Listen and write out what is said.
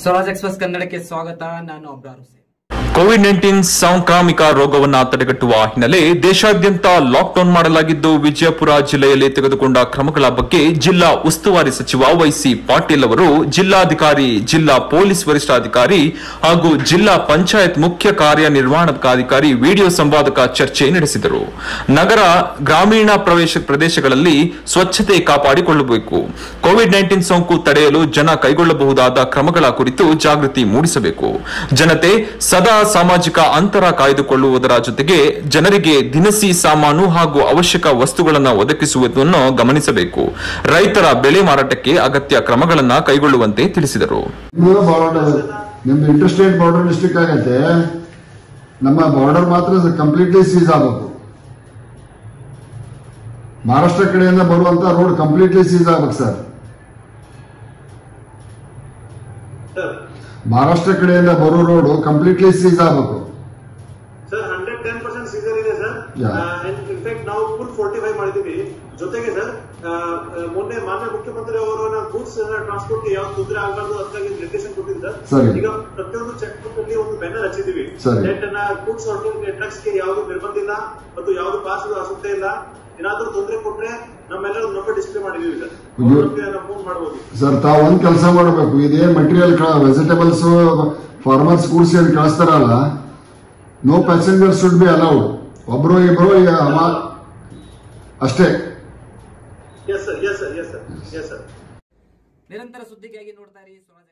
Swaraj express ಕನ್ನಡಕ್ಕೆ ಸ್ವಾಗತ ನಾನು ಅಬ್ರಾರ್ ಹುಸೇನ್ ಕೋವಿಡ್ ನೈನ್ಟೀನ್ ಸಾಂಕ್ರಾಮಿಕ ರೋಗವನ್ನ ತಡೆಗಟ್ಟುವ ಹಿನ್ನೆಲೆ ದೇಶಾದ್ಯಂತ ಲಾಕ್ಡೌನ್ ಮಾಡಲಾಗಿದ್ದು ವಿಜಯಪುರ ಜಿಲ್ಲೆಯಲ್ಲಿ ತೆಗೆದುಕೊಂಡ ಕ್ರಮಗಳ ಬಗ್ಗೆ ಜಿಲ್ಲಾ ಉಸ್ತುವಾರಿ ಸಚಿವ ವೈಸಿ ಪಾಟೀಲ್ ಅವರು ಜಿಲ್ಲಾಧಿಕಾರಿ ಜಿಲ್ಲಾ ಪೊಲೀಸ್ ವರಿಷ್ಠಾಧಿಕಾರಿ ಹಾಗೂ ಜಿಲ್ಲಾ ಪಂಚಾಯತ್ ಮುಖ್ಯ ಕಾರ್ಯನಿರ್ವಹಣಾಧಿಕಾರಿ ವಿಡಿಯೋ ಸಂವಾದಕ ಚರ್ಚೆ ನಡೆಸಿದರು ನಗರ ಗ್ರಾಮೀಣ ಪ್ರವೇಶ ಪ್ರದೇಶಗಳಲ್ಲಿ ಸ್ವಚ್ಛತೆ ಕಾಪಾಡಿಕೊಳ್ಳಬೇಕು ಕೋವಿಡ್ ನೈನ್ಟೀನ್ ಸೋಂಕು ತಡೆಯಲು ಜನ ಕೈಗೊಳ್ಳಬಹುದಾದ ಕ್ರಮಗಳ ಕುರಿತು ಜಾಗೃತಿ ಮೂಡಿಸಬೇಕು ಜನತೆ ಸದಾ ಸಾಮಾಜಿಕ ಅಂತರ ಕಾಯ್ದುಕೊಳ್ಳುವುದರ ಜೊತೆಗೆ ಜನರಿಗೆ ದಿನಸಿ ಸಾಮಾನು ಹಾಗೂ ಅವಶ್ಯಕ ವಸ್ತುಗಳನ್ನು ಒದಗಿಸುವುದನ್ನು ಗಮನಿಸಬೇಕು ರೈತರ ಬೆಳೆ ಮಾರಾಟಕ್ಕೆ ಅಗತ್ಯ ಕ್ರಮಗಳನ್ನು ಕೈಗೊಳ್ಳುವಂತೆ ತಿಳಿಸಿದರು ನಿಮ್ದು ಬಾರ್ಡರ್ ನಿಮ್ದು ಇಂಟರ್ಸ್ಟೇಟ್ ಬಾರ್ಡರ್ ಡಿಸ್ಟ್ರಿಕ್ಟ್ ಆಗೈತೆ ನಮ್ಮ ಬಾರ್ಡರ್ ಮಾತ್ರ ಕಂಪ್ಲೀಟ್ಲಿ ಸೀಸ್ ಆಗಬೇಕು ಮಹಾರಾಷ್ಟ್ರ ಕಡೆಯಿಂದ ಬರುವಂತ ರೋಡ್ ಕಂಪ್ಲೀಟ್ಲಿ ಸೀಸ್ ಆಗ್ಬೇಕು ಸರ್ ಮಹಾರಾಷ್ಟ್ರ ಕಡೆಯಿಂದ ಬರೋ ರೋಡ್ ಕಂಪ್ಲೀಟ್ಲಿ ಸೀಸ್ ಆಗಬೇಕು ಸರ್ ಹಂಡ್ರೆಡ್ ಟೆನ್ ಪರ್ಸೆಂಟ್ ಸೀಸರ್ ಇದೆ ಸರ್ Yeah. ಇನ್ಫ್ಯಾಕ್ಟ್ ನಾವು ಫುಲ್ ಫೋರ್ಟಿ ಫೈವ್ ಮಾಡಿದೀವಿ ಜೊತೆಗೆ ಸರ್ ಮೊನ್ನೆ ಮಾನ್ಯ ಮುಖ್ಯಮಂತ್ರಿ ಅವರು ಗೂಡ್ಸ್ ಟ್ರಾನ್ಸ್ಪೋರ್ಟ್ ಯಾವ ತೊಂದರೆ ಆಗಬಾರ್ದು ಅಂತ ನಿರ್ದೇಶನ ಕೊಟ್ಟಿದ್ದಾರೆ ಸರಿ. ಈಗ ಪ್ರತಿಯೊಂದು ಚೆಕ್ ಪೋಸ್ಟ್ ಅಲ್ಲಿ ಒಂದು ಬ್ಯಾನರ್ ಹಚ್ಚಿದೀವಿ ಸರಿ. ನೆಟ್ ಅನ್ನ ಗೂಡ್ಸ್ ಟ್ರಕ್ಸ್ ಗೆ ಯಾವ್ದು ನಿರ್ಬಂಧ ಇಲ್ಲ ಮತ್ತು ಯಾವ್ದು ಪಾಸ್ ಅವಶ್ಯಕತೆ ಇಲ್ಲ ಏನಾದ್ರೂ ತೊಂದರೆ ಕೊಟ್ರೆ ನಮ್ಮೆಲ್ಲರೂ ನಂಬರ್ ಡಿಸ್ಪ್ಲೇ ಮಾಡಿದೀವಿ ಸರ್ ಅಯ್ಯೋ. ಅವ್ರಿಗೆ ನಾವು ಫೋನ್ ಮಾಡಬಹುದು ಸರ್ ತಾವು ಒಂದ್ ಕೆಲಸ ಮಾಡಬೇಕು ಇದೇನ್ ಮಟೀರಿಯಲ್ ವೆಜಿಟೇಬಲ್ಸ್ ಫಾರ್ಮರ್ಸ್ ಗೂಡ್ಸ್ ಏನ್ ಕಳಿಸ್ತಾರಲ್ಲ no passenger should be allowed ಒಬ್ರು ಇಬ್ರು ಈ ಅಮ- ಅಷ್ಟೇ yes sir yes sir yes sir yes sir ನಿರಂತರ ಸುದ್ದಿಗಾಗಿ ನೋಡ್ತಾ ಇರಿ ಸ್ವರಾಜ್